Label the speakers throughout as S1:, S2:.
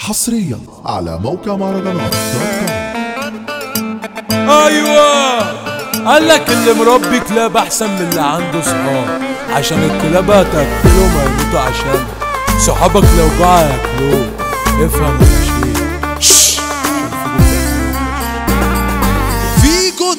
S1: حصريا على موقع مهرجانات دوت كوم
S2: ايوه قال لك اللي مربي كلاب احسن من اللي عنده صحاب عشان الكلاب هتاكله ما يموتوا عشان صحابك لو جوع ياكلوه افهم يا شيخ
S3: فيجو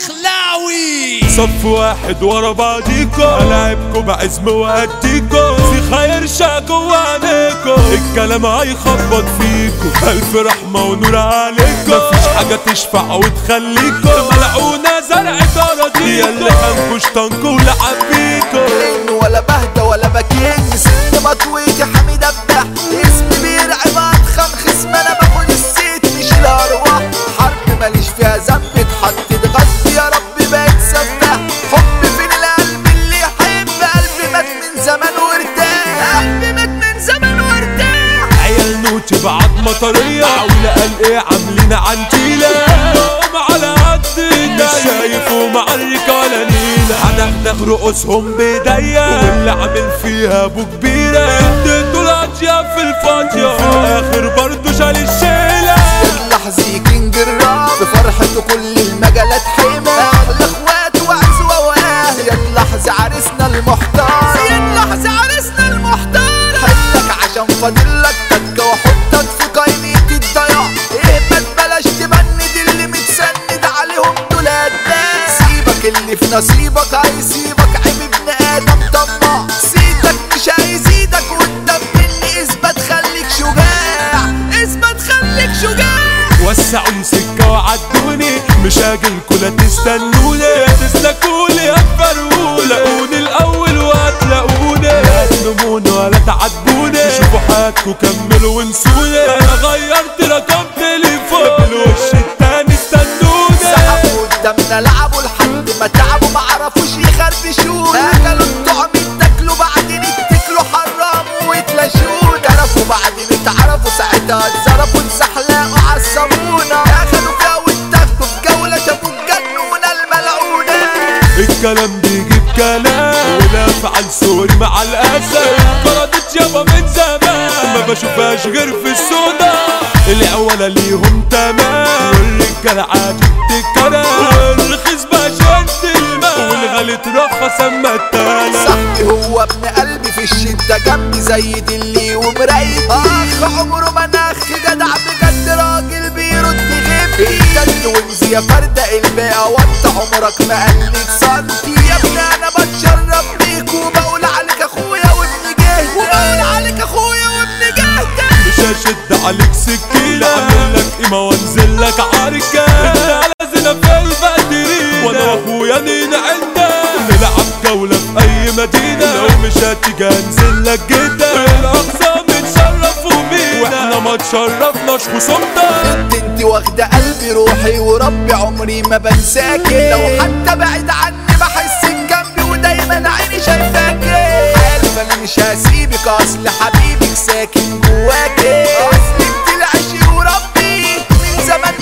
S3: الدخلاوي
S2: صف واحد ورا بعضيكو العبكو بعزم واديكو في خير شا جوا عينيكو الكلام هيخبط فيكو الف رحمه ونور عليكو مفيش حاجه تشفع وتخليكو ملعونه زرع دي اللي كان كشطنكو ولعب بيكو
S4: كين ولا بهدى ولا بكين ست مطويتي حميد ابدع اسمي بيرعب اضخم خصم انا باخد السيت مش الارواح حرب ماليش فيها ذنب اتحطت غصب يا رب بقيت سفاح حب فين القلب اللي يحب قلبي مات من زمان وارتاح قلبي مات من زمان وارتاح
S2: عيال نوتي بعض مطرية عولة قال ايه عاملين عنتيلة هم على قد مش شايف ومعركة ولا نيلة هنخنخ رؤوسهم بايديا واللي عامل فيها ابو كبيرة اديته الأطياب في الفاضية في الآخر برضه شال الشيلة
S4: اللحظي كينج الراب في فرحته كل المجالات حمى اغلى اخوات وعزوة واهل يا اللحظة عريسنا المحتار يا اللحظة عريسنا المحتار حلك عشان فاضلك تكة واحطك في قايمة الضياع ايه ما تبلاش تبند اللي متسند عليهم دول قدام سيبك اللي في نصيبك هيسيبك عيب ابن ادم طماع سيدك مش هيزيدك قدام مني اثبت خليك شجاع اثبت خليك شجاع
S2: وسعوا لي سكة وعدوني مش هاجيلكوا لا تستنوني تسلكوني هتفرقوني لاقوني الأول وهتلاقوني لا تلوموني ولا تعاتبوني شوفوا حياتكوا كملوا وانسوني أنا غيرت رقم تليفون بالوش التاني استنوني
S4: سحبوا قدامنا لعبوا لحد ما تعبوا ما عرفوش يخربشونا اكلوا الطعم اتاكلوا بعدين اتكلوا حرموا واتلاشونا عرفوا بعدين اتعرفوا ساعتها اتظرفوا اتزحلقوا عصبونا اخدوا فيها واتاخدوا في جولة شافوا الجنونة الملعونة
S2: الكلام بيجيب كلام والافعال سوري مع الاسد قرضت يابا من زمان ما بشوفهاش غير في السودا العوالة ليهم تمام والرجالة عادي بتتكلم والرخيص بقى شد المال والغالي اترخص اما التاني
S4: صاحبي هو ابن قلبي في الشدة جنبي زي دلي ومرايتي اخ عمره ما نخ جدع بجد راجل بيرد غيبتي الجد وانزي يا فردة الباقة وانت عمرك ما قلت سنتي يا ابني انا بتشرف بيك وبقول عليك اخويا وابن جهدك وبقول عليك اخويا وابن جهدك
S2: مش هشد عليك سكينة اعمل لك قيمة وانزل لك عركة انت لازم في البدري وانا واخويا نينا عندك نلعب جولة في اي مدينة لو مش هتيجي انزل لك جدا الاقصى متشرفوا بينا واحنا ما تشرفناش خصومنا
S4: انت انت واخدة قلبي روحي وربي عمري ما بنساكي لو حتى بعيد عني بحسك جنبي ودايما عيني شايفاكي عارف انا مش هسيبك اصل حبيبك ساكن جواكي اصل انت العشق وربي من زمان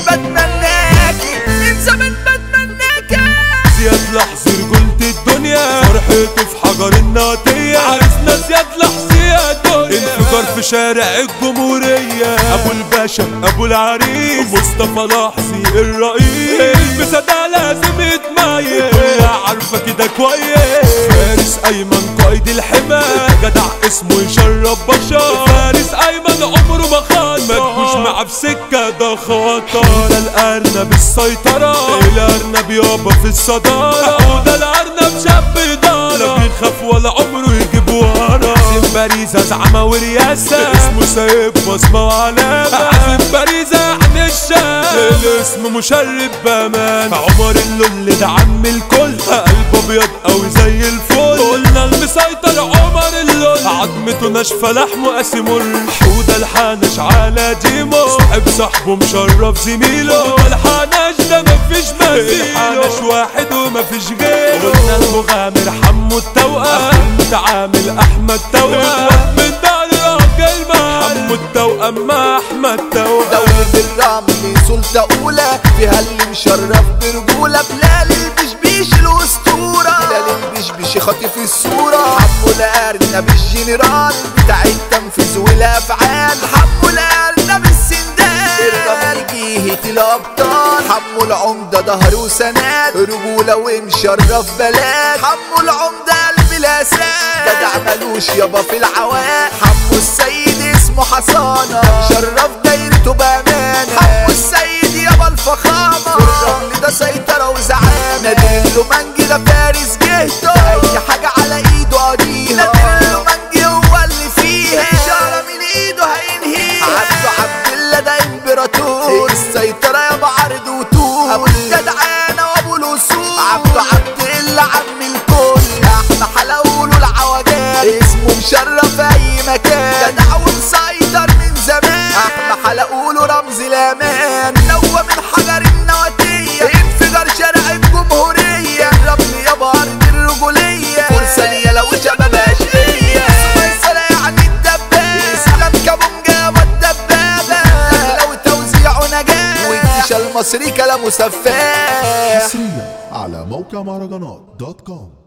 S4: بتمناكي من زمان بتمناكي
S2: زياد لحظ رجولة الدنيا فرحته في حجر الناتية عرسنا زياد لحظ يا دنيا انفجار في شارع الجمهورية ابو الباشا ابو العريس مصطفى لحظي الرئيس البسها ده لازم يتميز الدنيا عارفة كده كويس فارس ايمن قائد الحمى جدع اسمه يشرب بشر فارس ايمن عمره ما خان ما تجوش معاه في سكة ده خطر ده الارنب السيطرة الارنب يابا في الصدارة وده الارنب شاب دارة لا بيخاف ولا عمره يجيب ورا عازم باريزة زعمة ورياسة اسمه سايب بصمة وعلامة عازم باريزة عن الشام الاسم مشرب بامان عمر اللول ده عم الكل قلبه ابيض قوي زي الفل قلنا المسيطر عمر اللول عظمته ناشفة لحمه قاسي مر حودة الحنش على ديمو صاحب صاحبه مشرف زميله ده الحنش ده مفيش مثيله الحنش واحد ومفيش غيره قلنا المغامر حمو التوأم المتعامل احمد توأم من دار راجل حمو التوأم مع احمد توأم
S4: دولة الرمل سلطة أولى فيها اللي مشرف برجولة بلال البشبيش الأسطورة بلال البشبيش خاطف الصورة حمو الأرنب الجنرال بتاع التنفيذ والأفعال حمو الأرنب العمدة ظهر وسند رجولة ومشرف بلد حمو العمدة قلب الاسد جدع ملوش يابا في العواق حمو السيد اسمه حصانة شرف دايرته بأمانة حمو السيد يابا الفخامة الرمل ده سيطرة وزعامة ناديله منجي ده فارس جهته أي حاجة على إيده قضيها ناديله منجي هو اللي فيها إشارة من إيده هينهيها عبده عبد الله ده إمبراطور السيطرة يابا عرض وطول أبو الجدعانة وأبو الأصول عبده عبد الله عم الكل أحلى حلاوله العوجات اسمه مشرف أي مكان جدع ومسيطر من زمان أحلى حلاوله رمز الأمان نوى من حجر النواتية انفجار شارع الجمهورية الرمل يابا أرض الرجولية فرصة ليا لو شباب أشقية فيصل يعني الدبابة إسلام كابونجا والدبابة لو توزيعه نجاة والجيش المصري كلامه سفاح
S1: حصريا على موقع مهرجانات دوت كوم